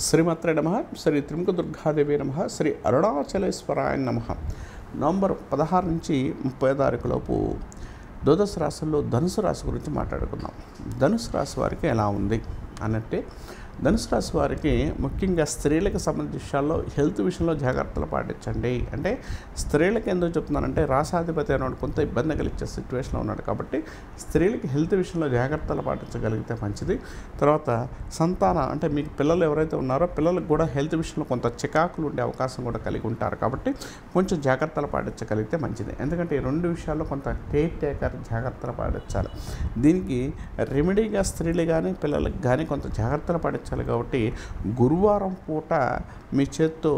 శ్రీమాత్రే నమ శ్రీ త్రిముఖ దుర్గాదేవి నమ శ్రీ అరుణాచలేశ్వరాయ నమ నవంబర్ పదహారు నుంచి ముప్పై తారీఖులోపు ద్వాదశ రాశుల్లో ధనుసు రాశి గురించి మాట్లాడుకుందాం ధనుసు రాశి వారికి ఎలా ఉంది అన్నట్టే ధనుసు రాశి వారికి ముఖ్యంగా స్త్రీలకు సంబంధించిన విషయాల్లో హెల్త్ విషయంలో జాగ్రత్తలు పాటించండి అంటే స్త్రీలకు ఎందుకు చెప్తున్నానంటే రాసాధిపతి అనేవాడు కొంత ఇబ్బంది కలిగించే సిచ్యువేషన్లో ఉన్నాడు కాబట్టి స్త్రీలకి హెల్త్ విషయంలో జాగ్రత్తలు పాటించగలిగితే మంచిది తర్వాత సంతాన అంటే మీకు పిల్లలు ఎవరైతే ఉన్నారో పిల్లలకు కూడా హెల్త్ విషయంలో కొంత చికాకులు ఉండే అవకాశం కూడా కలిగి ఉంటారు కాబట్టి కొంచెం జాగ్రత్తలు పాటించగలిగితే మంచిది ఎందుకంటే ఈ రెండు విషయాల్లో కొంత కేర్ టేకర్ జాగ్రత్తలు పాటించాలి దీనికి రెమెడీగా స్త్రీలు కానీ పిల్లలకు కానీ కొంత జాగ్రత్తలు పాటించాలి కాబట్టి గురువారం పూట మీ చేత్తో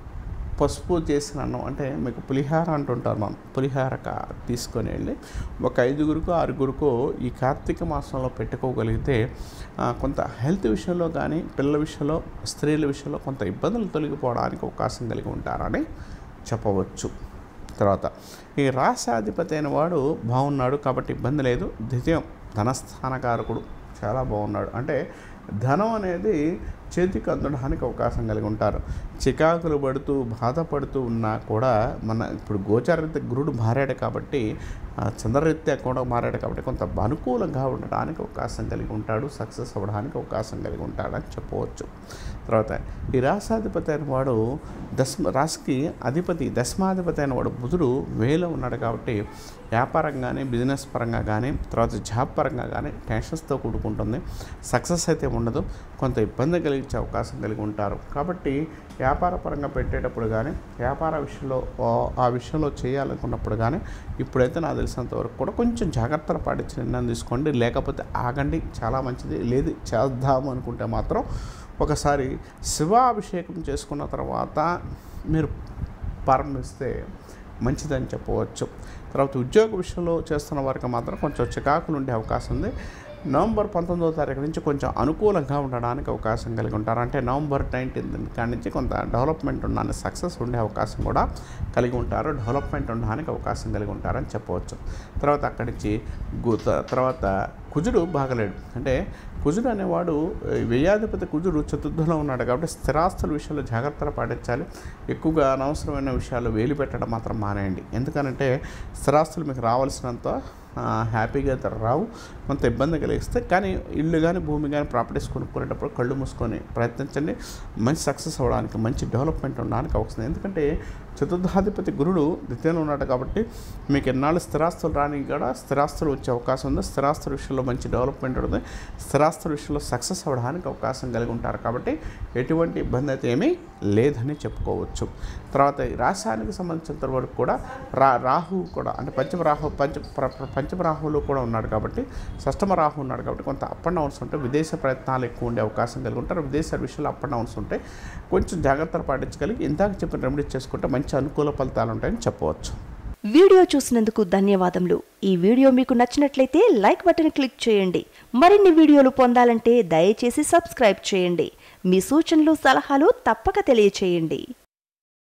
పసుపు చేసిన అన్నం అంటే మీకు పులిహార అంటుంటారు మనం పులిహారక తీసుకొని వెళ్ళి ఒక ఐదుగురికో ఆరుగురికో ఈ కార్తీక మాసంలో పెట్టుకోగలిగితే ఆ, కొంత హెల్త్ విషయంలో కానీ పిల్లల విషయంలో స్త్రీల విషయంలో కొంత ఇబ్బందులు తొలగిపోవడానికి అవకాశం కలిగి ఉంటారని చెప్పవచ్చు తర్వాత ఈ రాశాధిపతి అయిన వాడు బాగున్నాడు కాబట్టి ఇబ్బంది లేదు ద్వితీయం ధనస్థానకారకుడు చాలా బాగున్నాడు అంటే ధనం అనేది చేతికి అందడానికి అవకాశం కలిగి ఉంటారు చికాకులు పడుతూ బాధపడుతూ ఉన్నా కూడా మన ఇప్పుడు గోచారరీత్యా గురుడు మారాడు కాబట్టి ఆ, చంద్రరీత్యా కూడా మారాడు కాబట్టి కొంత అనుకూలంగా ఉండడానికి అవకాశం కలిగి ఉంటాడు సక్సెస్ అవ్వడానికి అవకాశం కలిగి ఉంటాడని చెప్పవచ్చు తర్వాత ఈ రాశాధిపతి అయిన వాడు దశమ రాశికి అధిపతి దశమాధిపతి అయిన వాడు బుధుడు వేలో ఉన్నాడు కాబట్టి వ్యాపారం కానీ బిజినెస్ పరంగా కానీ తర్వాత జాబ్ పరంగా కానీ టెన్షన్స్తో కూడుకుంటుంది సక్సెస్ అయితే ఉండదు కొంత ఇబ్బంది కలిగించే అవకాశం కలిగి ఉంటారు కాబట్టి వ్యాపార పరంగా పెట్టేటప్పుడు కానీ వ్యాపార విషయంలో ఆ- ఆ విషయంలో చేయాలనుకున్నప్పుడు కానీ ఇప్పుడైతే నాకు తెలిసినంత వరకు కూడా కొంచెం జాగ్రత్తలు పాటించి నిర్ణయం తీసుకోండి లేకపోతే ఆగండి చాలా మంచిది లేదు చేద్దాము అనుకుంటే మాత్రం ఒకసారి శివాభిషేకం చేసుకున్న తర్వాత మీరు ప్రారంభిస్తే మంచిదని చెప్పవచ్చు తర్వాత ఉద్యోగ విషయంలో చేస్తున్న వారికి మాత్రం కొంచెం చికాకులు ఉండే అవకాశం ఉంది నవంబర్ పంతొమ్మిదవ తారీఖు నుంచి కొంచెం అనుకూలంగా ఉండడానికి అవకాశం కలిగి ఉంటారు అంటే నవంబర్ నైన్టీన్త్ కాడి నుంచి కొంత డెవలప్మెంట్ ఉండడానికి సక్సెస్ ఉండే అవకాశం కూడా కలిగి ఉంటారు డెవలప్మెంట్ ఉండడానికి అవకాశం కలిగి ఉంటారని చెప్పవచ్చు తర్వాత అక్కడి నుంచి గు- తర్వాత కుజుడు బాగలేడు అంటే కుజుడు అనేవాడు ఈ వ్యయాధిపతి కుజుడు చతుర్థంలో ఉన్నాడు కాబట్టి స్థిరాస్తుల విషయంలో జాగ్రత్తలు పాటించాలి ఎక్కువగా అనవసరమైన విషయాలు వేలు పెట్టడం మాత్రం మానేయండి ఎందుకనంటే స్థిరాస్తులు మీకు రావాల్సినంత ఆ, హ్యాపీగా అయితే రావు కొంత ఇబ్బంది కలిగిస్తే కానీ ఇల్లు కానీ భూమి కానీ ప్రాపర్టీస్ కొనుక్కునేటప్పుడు కళ్ళు మూసుకొని ప్రయత్నించండి మంచి సక్సెస్ అవ్వడానికి మంచి డెవలప్మెంట్ ఉండడానికి అవసరం ఎందుకంటే చతుర్థాధిపతి గురుడు ద్వితీయంలో ఉన్నాడు కాబట్టి మీకు ఎన్నాళ్ళు స్థిరాస్తులు రాని కూడా స్థిరాస్తులు వచ్చే అవకాశం ఉంది స్థిరాస్తుల విషయంలో మంచి డెవలప్మెంట్ ఉంటుంది స్థిరాస్తుల విషయంలో సక్సెస్ అవ్వడానికి అవకాశం కలిగి ఉంటారు కాబట్టి ఎటువంటి ఇబ్బంది అయితే ఏమీ లేదని చెప్పుకోవచ్చు తర్వాత ఈ రాశానికి సంబంధించినంత వరకు కూడా రా రాహు కూడా అంటే పంచమ రాహు పంచ ప్ర- ప్ర- పంచమ రాహులో కూడా ఉన్నాడు కాబట్టి షష్టమ రాహు ఉన్నాడు కాబట్టి కొంత అప్ అండ్ డౌన్స్ ఉంటాయి విదేశ ప్రయత్నాలు ఎక్కువ ఉండే అవకాశం కలిగి ఉంటారు విదేశ విషయంలో అప్ అండ్ డౌన్స్ ఉంటాయి కొంచెం జాగ్రత్తలు పాటించగలిగి ఇందాక చెప్పిన రెమెడీ చేసుకుంటే మంచి అనుకూల ఫలితాలు ఉంటాయని చెప్పవచ్చు వీడియో చూసినందుకు ధన్యవాదములు ఈ వీడియో మీకు నచ్చినట్లయితే లైక్ బటన్ క్లిక్ చేయండి మరిన్ని వీడియోలు పొందాలంటే దయచేసి సబ్స్క్రైబ్ చేయండి మీ సూచనలు సలహాలు తప్పక తెలియచేయండి